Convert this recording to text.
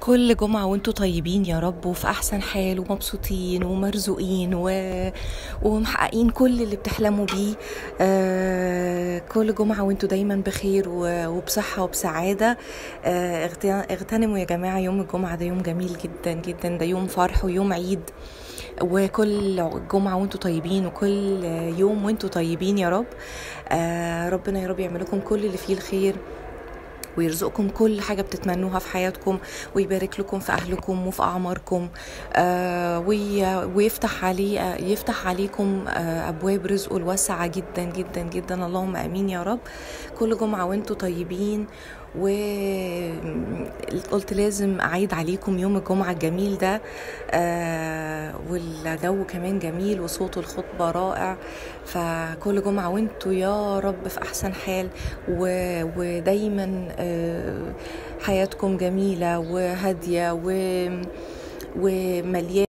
كل جمعة وانتوا طيبين يا رب وفي أحسن حال ومبسوطين ومرزوقين و... ومحققين كل اللي بتحلموا بيه آه كل جمعة وانتوا دايما بخير و... وبصحة وبسعادة آه اغت- اغتنموا يا جماعة يوم الجمعة ده يوم جميل جدا جدا ده يوم فرح ويوم عيد وكل جمعة وانتوا طيبين وكل يوم وانتوا طيبين يا رب آه ربنا يا رب يعمل لكم كل اللي فيه الخير ويرزقكم كل حاجة بتتمنوها في حياتكم ويبارك لكم في أهلكم وفي أعماركم آه وي- ويفتح عليه آه، يفتح عليكم آه أبواب رزقه الواسعة جدا جدا جدا اللهم آمين يا رب كل جمعة وانتوا طيبين وقلت لازم أعيد عليكم يوم الجمعة الجميل ده آه والجو كمان جميل وصوت الخطبة رائع فكل جمعة وانتوا يا رب في أحسن حال و- ودايما آه، حياتكم جميلة وهادية و- ومليانة